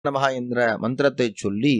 நமஹ என்ற மந்திரத்தை சொல்லி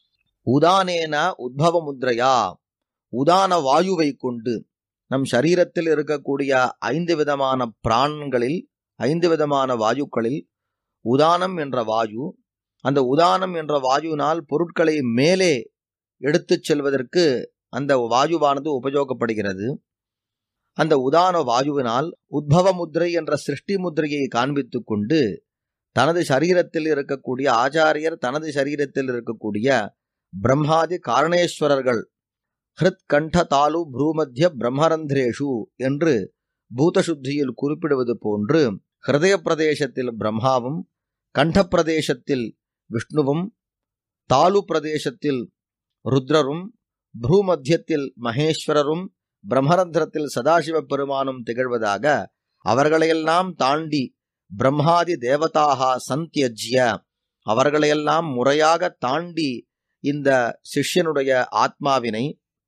உதானேன உத்பவ முத்ரையா உதான வாயுவை கொண்டு நம் சரீரத்தில் இருக்கக்கூடிய ஐந்து விதமான பிராணங்களில் ஐந்து விதமான வாயுக்களில் உதானம் என்ற வாயு அந்த உதானம் என்ற வாயுவினால் பொருட்களை மேலே எடுத்துச் செல்வதற்கு அந்த வாயுவானது உபயோகப்படுகிறது அந்த உதான வாயுவினால் உத்பவ முத்திரை என்ற சிருஷ்டி முத்திரையை காண்பித்துக் கொண்டு தனது சரீரத்தில் இருக்கக்கூடிய ஆச்சாரியர் தனது சரீரத்தில் இருக்கக்கூடிய பிரம்மாதி காரணேஸ்வரர்கள் ஹிருத் கண்ட தாலு ப்ரூமத்திய பிரம்மரந்திரேஷு என்று பூதசுத்தியில் குறிப்பிடுவது போன்று ஹிருதய பிரதேசத்தில் பிரம்மாவும் கண்ட பிரதேசத்தில் விஷ்ணுவும் தாலு பிரதேசத்தில் ருத்ரரும் பூமத்தியத்தில் மகேஸ்வரரும் பிரம்மரந்திரத்தில் சதாசிவ பெருமானும் திகழ்வதாக அவர்களையெல்லாம் தாண்டி பிரம்மாதி தேவதாக சந்தியஜ்ய அவர்களையெல்லாம் முறையாக தாண்டி இந்த சிஷ்யனுடைய ஆத்மாவினை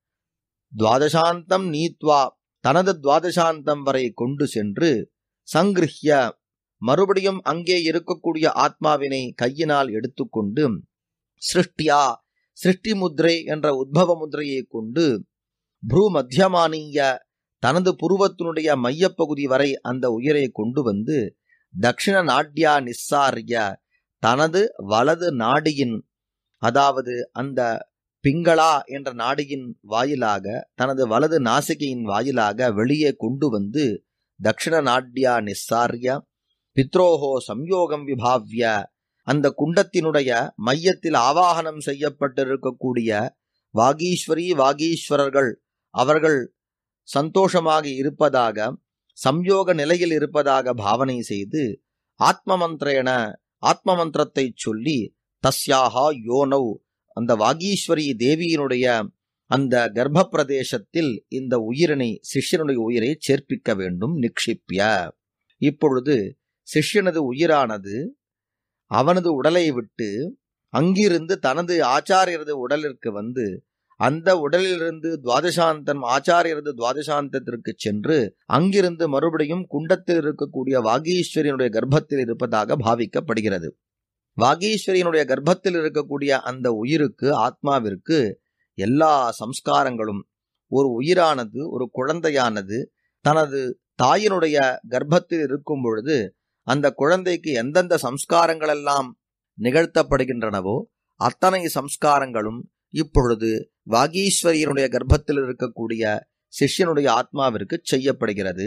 துவாதசாந்தம் நீத்வா தனது துவாதசாந்தம் வரை கொண்டு சென்று சங்கிருஹ்ய மறுபடியும் அங்கே இருக்கக்கூடிய ஆத்மாவினை கையினால் எடுத்துக்கொண்டு சிருஷ்டியா சிருஷ்டி முத்ரை என்ற உத்பவ முத்ரையை கொண்டு ப்ரூ மத்தியமானிய தனது புருவத்தினுடைய மையப்பகுதி வரை அந்த உயிரை கொண்டு வந்து தக்ஷிண நாட்யா நிஸ்ஸாரிய தனது வலது நாடியின் அதாவது அந்த பிங்களா என்ற நாடியின் வாயிலாக தனது வலது நாசிகையின் வாயிலாக வெளியே கொண்டு வந்து தக்ஷிண நாட்யா நிஸ்ஸாரிய பித்ரோஹோ சம்யோகம் விபாவ்ய அந்த குண்டத்தினுடைய மையத்தில் ஆவாகனம் செய்யப்பட்டிருக்கக்கூடிய வாகீஸ்வரி வாகீஸ்வரர்கள் அவர்கள் சந்தோஷமாக இருப்பதாக சம்யோக நிலையில் இருப்பதாக பாவனை செய்து ஆத்ம மந்திரேன ஆத்ம மந்திரத்தை சொல்லி தஸ்யாகா யோனவ் அந்த வாகீஸ்வரி தேவியினுடைய அந்த கர்ப்ப பிரதேசத்தில் இந்த உயிரினை சிஷ்யனுடைய உயிரை சேர்ப்பிக்க வேண்டும் நிக்ஷிப்பிய இப்பொழுது சிஷ்யனது உயிரானது அவனது உடலை விட்டு அங்கிருந்து தனது ஆச்சாரியரது உடலிற்கு வந்து அந்த உடலிலிருந்து துவாதசாந்தன் ஆச்சாரியரது துவாதசாந்தத்திற்கு சென்று அங்கிருந்து மறுபடியும் குண்டத்தில் இருக்கக்கூடிய வாகீஸ்வரியனுடைய கர்ப்பத்தில் இருப்பதாக பாவிக்கப்படுகிறது வாகீஸ்வரியனுடைய கர்ப்பத்தில் இருக்கக்கூடிய அந்த உயிருக்கு ஆத்மாவிற்கு எல்லா சம்ஸ்காரங்களும் ஒரு உயிரானது ஒரு குழந்தையானது தனது தாயினுடைய கர்ப்பத்தில் இருக்கும் பொழுது அந்த குழந்தைக்கு எந்தெந்த சம்ஸ்காரங்கள் எல்லாம் நிகழ்த்தப்படுகின்றனவோ அத்தனை சம்ஸ்காரங்களும் இப்பொழுது வாகீஸ்வரியனுடைய கர்ப்பத்தில் இருக்கக்கூடிய சிஷ்யனுடைய ஆத்மாவிற்கு செய்யப்படுகிறது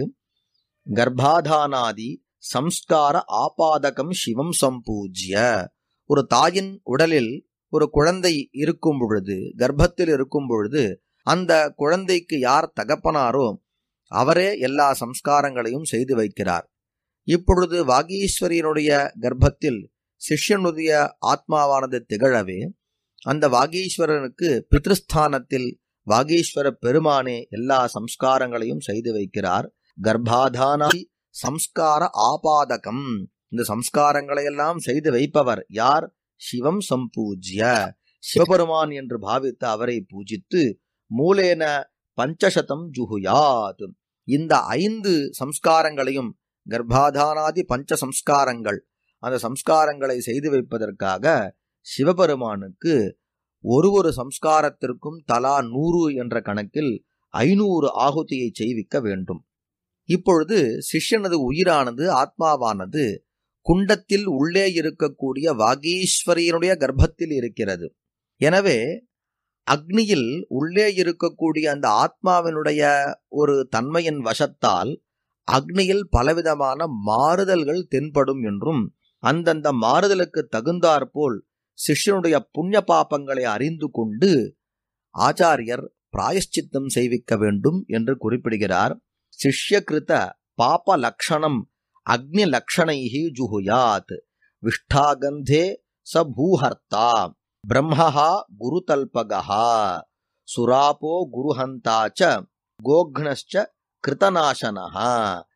கர்ப்பாதானாதி சம்ஸ்கார ஆபாதகம் சிவம் சம்பூஜ்ய ஒரு தாயின் உடலில் ஒரு குழந்தை இருக்கும் பொழுது கர்ப்பத்தில் இருக்கும் பொழுது அந்த குழந்தைக்கு யார் தகப்பனாரோ அவரே எல்லா சம்ஸ்காரங்களையும் செய்து வைக்கிறார் இப்பொழுது வாகீஸ்வரியனுடைய கர்ப்பத்தில் சிஷ்யனுடைய ஆத்மாவானது திகழவே அந்த வாகீஸ்வரனுக்கு பித்ருஸ்தானத்தில் வாகீஸ்வர பெருமானே எல்லா சம்ஸ்காரங்களையும் செய்து வைக்கிறார் கர்ப்பாதானாதி சம்ஸ்கார ஆபாதகம் இந்த சம்ஸ்காரங்களை எல்லாம் செய்து வைப்பவர் யார் சிவம் சம்பூஜ்ய சிவபெருமான் என்று பாவித்து அவரை பூஜித்து மூலேன பஞ்சசதம் ஜுகுயாத் இந்த ஐந்து சம்ஸ்காரங்களையும் கர்ப்பாதானாதி பஞ்ச சம்ஸ்காரங்கள் அந்த சம்ஸ்காரங்களை செய்து வைப்பதற்காக சிவபெருமானுக்கு ஒரு ஒரு சம்ஸ்காரத்திற்கும் தலா நூறு என்ற கணக்கில் ஐநூறு ஆகுதியை செய்விக்க வேண்டும் இப்பொழுது சிஷ்யனது உயிரானது ஆத்மாவானது குண்டத்தில் உள்ளே இருக்கக்கூடிய வாகீஸ்வரியனுடைய கர்ப்பத்தில் இருக்கிறது எனவே அக்னியில் உள்ளே இருக்கக்கூடிய அந்த ஆத்மாவினுடைய ஒரு தன்மையின் வசத்தால் அக்னியில் பலவிதமான மாறுதல்கள் தென்படும் என்றும் அந்தந்த மாறுதலுக்கு தகுந்தாற்போல் சிஷ்யனுடைய புண்ணிய பாப்பங்களை அறிந்து கொண்டு ஆச்சாரியர் பிராயஷ்சித்தம் செய்விக்க வேண்டும் என்று குறிப்பிடுகிறார் சிஷ்யகிருத பாப லக்ஷணம் அக்னி லக்ஷணைஹி ஜுகுயாத் விஷ்டாகந்தே ச பூஹர்த்தா பிரம்மஹா குருதல்பகா சுராபோ குருஹந்தா ச கோக்னశ్చ கிருதநாசனஹா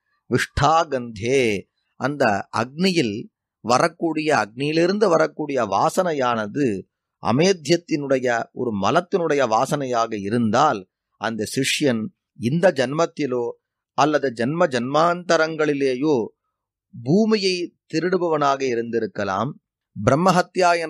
விஷ்டாகந்தே அந்த அக்னியில் வரக்கூடிய அக்னியிலிருந்து வரக்கூடிய வாசனையானது அமேத்தியத்தினுடைய ஒரு மலத்தினுடைய வாசனையாக இருந்தால் அந்த சிஷ்யன் இந்த ஜன்மத்திலோ அல்லது ஜன்ம ஜன்மாந்தரங்களிலேயோ பூமியை திருடுபவனாக இருந்திருக்கலாம் பிரம்மஹத்யா